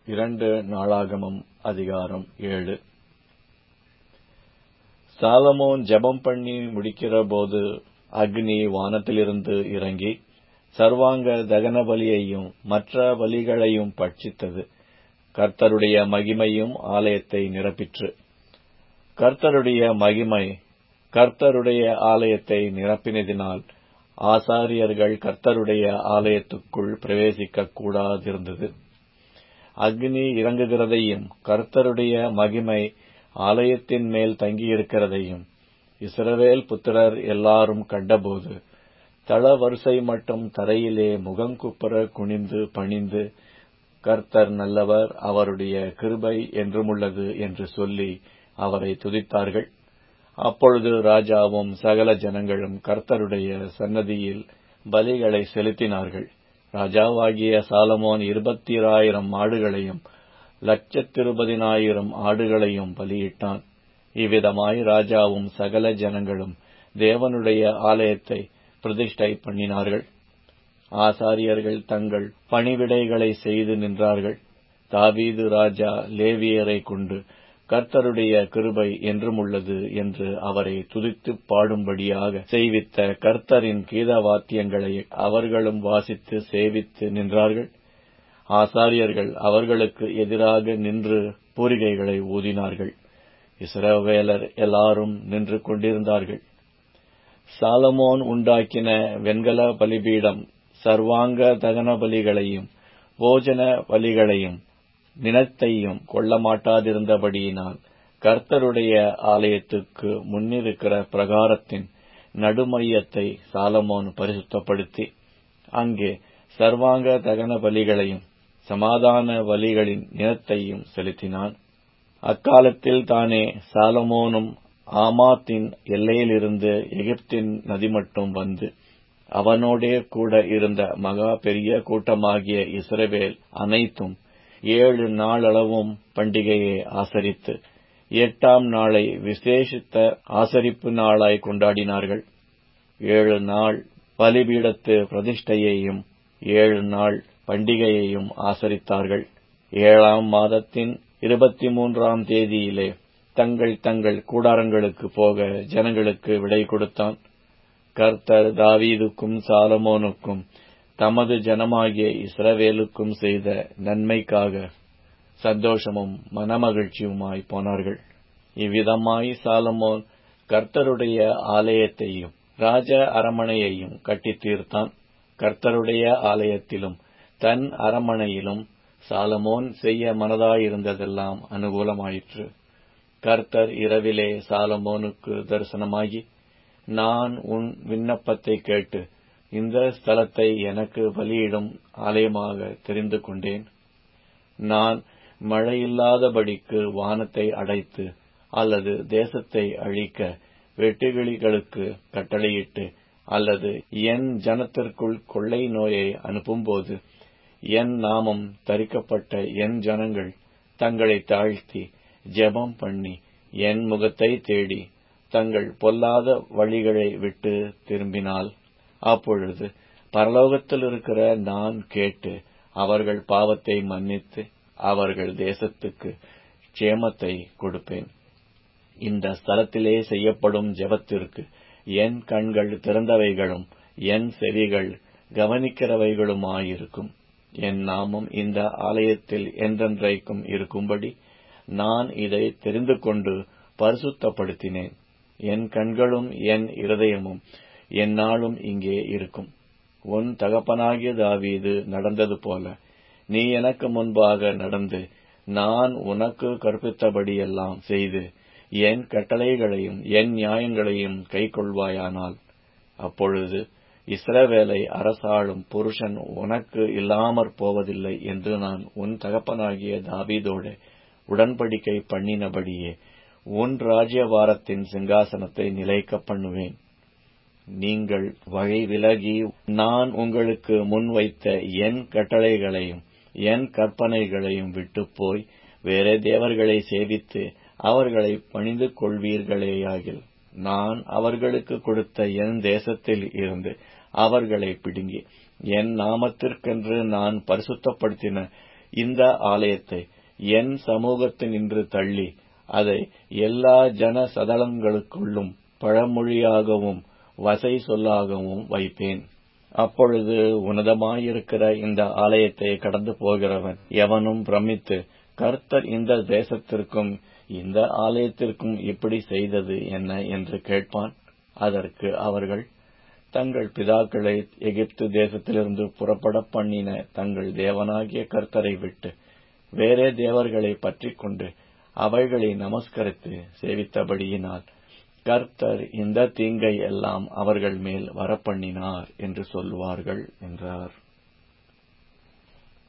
இரண்டு நாளாகமம் அதிகாரம் ஏழு சாலமோன் ஜெபம் பண்ணி முடிக்கிறபோது அக்னி வானத்திலிருந்து இறங்கி சர்வாங்க தகன பலியையும் மற்ற பலிகளையும் பட்சித்தது கர்த்தருடைய மகிமையும் ஆலயத்தை நிரப்பிற்று கர்த்தருடைய மகிமை கர்த்தருடைய ஆலயத்தை நிரப்பினதினால் ஆசாரியர்கள் கர்த்தருடைய ஆலயத்துக்குள் பிரவேசிக்க கூடாதிருந்தது அக்னி இறங்குகிறதையும் கர்த்தருடைய மகிமை ஆலயத்தின் மேல் தங்கியிருக்கிறதையும் இஸ்ரவேல் புத்திரர் எல்லாரும் கண்டபோது தள வரிசை மட்டும் தரையிலே முகங்குப்புற குனிந்து பணிந்து கர்த்தர் நல்லவர் அவருடைய கிருபை என்றுமுள்ளது என்று சொல்லி அவரை துதித்தார்கள் அப்பொழுது ராஜாவும் சகல ஜனங்களும் கர்த்தருடைய சன்னதியில் பலிகளை செலுத்தினார்கள் ராஜாவாகிய சாலமோன் இருபத்திராயிரம் ஆடுகளையும் லட்சத்திருபதினாயிரம் ஆடுகளையும் பலியிட்டான் இவ்விதமாய் ராஜாவும் சகல ஜனங்களும் தேவனுடைய ஆலயத்தை பிரதிஷ்டை பண்ணினார்கள் ஆசாரியர்கள் தங்கள் பணிவிடைகளை செய்து நின்றார்கள் தாவீது ராஜா லேவியரை கொண்டு கர்த்தருடைய கிருபை என்றும் உள்ளது என்று அவரை துதித்து பாடும்படியாக செய்வித்த கர்த்தரின் கீத வாத்தியங்களை அவர்களும் வாசித்து சேவித்து நின்றார்கள் ஆசாரியர்கள் அவர்களுக்கு எதிராக நின்று பூரிகைகளை ஊதினார்கள் இஸ்ரவேலர் எல்லாரும் நின்று கொண்டிருந்தார்கள் சாலமோன் உண்டாக்கின வெண்கல பலிபீடம் சர்வாங்க தகன பலிகளையும் போஜன பலிகளையும் நிலத்தையும் கொள்ள மாட்டாதிருந்தபடியினால் கர்த்தருடைய ஆலயத்துக்கு முன்னிருக்கிற பிரகாரத்தின் நடுமையத்தை சாலமோன் பரிசுத்தப்படுத்தி அங்கே சர்வாங்க தகன பலிகளையும் சமாதான பலிகளின் நிலத்தையும் செலுத்தினான் அக்காலத்தில் தானே சாலமோனும் ஆமாத்தின் எல்லையிலிருந்து எகிப்தின் நதி மட்டும் வந்து அவனோடே கூட இருந்த மகா பெரிய கூட்டமாகிய இஸ்ரவேல் அனைத்தும் ஏழு நாளளவும் பண்டிகையை ஆசரித்து எட்டாம் நாளை விசேஷித்த ஆசரிப்பு நாளாய் கொண்டாடினார்கள் ஏழு நாள் பலிபீடத்து பிரதிஷ்டையையும் ஏழு நாள் பண்டிகையையும் ஆசரித்தார்கள் ஏழாம் மாதத்தின் இருபத்தி மூன்றாம் தேதியிலே தங்கள் தங்கள் கூடாரங்களுக்கு போக ஜனங்களுக்கு விடை கொடுத்தான் கர்த்தர் தாவீதுக்கும் சாலமோனுக்கும் தமது ஜனமாகிய இஸ்ரவேலுக்கும் செய்த நன்மைக்காக சந்தோஷமும் மனமகிழ்ச்சியுமாய் போனார்கள் இவ்விதமாய் சாலமோன் கர்த்தருடைய ஆலயத்தையும் ராஜ அரமனையையும் கட்டித் தீர்த்தான் கர்த்தருடைய ஆலயத்திலும் தன் அரமனையிலும் சாலமோன் செய்ய மனதாயிருந்ததெல்லாம் அனுகூலமாயிற்று கர்த்தர் இரவிலே சாலமோனுக்கு தரிசனமாகி நான் உன் விண்ணப்பத்தை கேட்டு இந்த ஸ்தலத்தை எனக்கு பலியிடும் ஆலயமாக தெரிந்து கொண்டேன் நான் மழையில்லாதபடிக்கு வானத்தை அடைத்து அல்லது தேசத்தை அழிக்க வெட்டுக்கிளிகளுக்கு கட்டளையிட்டு அல்லது என் ஜனத்திற்குள் கொள்ளை நோயை அனுப்பும்போது என் நாமம் தரிக்கப்பட்ட என் ஜனங்கள் தங்களை தாழ்த்தி ஜெபம் பண்ணி என் முகத்தை தேடி தங்கள் பொல்லாத வழிகளை விட்டு திரும்பினால் அப்பொழுது பரலோகத்தில் இருக்கிற நான் கேட்டு அவர்கள் பாவத்தை மன்னித்து அவர்கள் தேசத்துக்கு க்ஷேமத்தை கொடுப்பேன் இந்த ஸ்தலத்திலே செய்யப்படும் ஜெபத்திற்கு என் கண்கள் திறந்தவைகளும் என் செவிகள் கவனிக்கிறவைகளுமாயிருக்கும் என் நாமம் இந்த ஆலயத்தில் என்றென்றைக்கும் இருக்கும்படி நான் இதை தெரிந்து கொண்டு பரிசுத்தப்படுத்தினேன் என் கண்களும் என் இருதயமும் என்னாலும் இங்கே இருக்கும் உன் தகப்பனாகிய தாவீது நடந்தது போல நீ எனக்கு முன்பாக நடந்து நான் உனக்கு கற்பித்தபடியெல்லாம் செய்து என் கட்டளைகளையும் என் நியாயங்களையும் கைக்கொள்வாயானால் அப்பொழுது இஸ்ரவேலை அரசாளும் புருஷன் உனக்கு இல்லாமற் போவதில்லை என்று நான் உன் தகப்பனாகிய தாவீதோடு உடன்படிக்கை பண்ணினபடியே உன் ராஜ்யவாரத்தின் சிங்காசனத்தை நிலைக்க பண்ணுவேன் நீங்கள் வழி விலகி நான் உங்களுக்கு முன் வைத்த என் கட்டளைகளையும் என் கற்பனைகளையும் விட்டு போய் வேறே தேவர்களை சேவித்து அவர்களை பணிந்து கொள்வீர்களேயாகில் நான் அவர்களுக்கு கொடுத்த என் தேசத்தில் இருந்து அவர்களை பிடுங்கி என் நாமத்திற்கென்று நான் பரிசுத்தப்படுத்தின இந்த ஆலயத்தை என் சமூகத்தினின்று தள்ளி அதை எல்லா ஜன சதலங்களுக்குள்ளும் பழமொழியாகவும் வசை சொல்லாகவும் வைப்பேன் அப்பொழுது உன்னதமாயிருக்கிற இந்த ஆலயத்தை கடந்து போகிறவன் எவனும் பிரமித்து கர்த்தர் இந்த தேசத்திற்கும் இந்த ஆலயத்திற்கும் இப்படி செய்தது என்ன என்று கேட்பான் அதற்கு அவர்கள் தங்கள் பிதாக்களை எகிப்து தேசத்திலிருந்து புறப்பட பண்ணின தங்கள் தேவனாகிய கர்த்தரை விட்டு வேறே தேவர்களை பற்றிக் கொண்டு அவைகளை நமஸ்கரித்து சேவித்தபடியினால் கர்த்தர் இந்த தீங்கை எல்லாம் அவர்கள் மேல் வரப்பண்ணினார் என்று சொல்வார்கள் என்றார்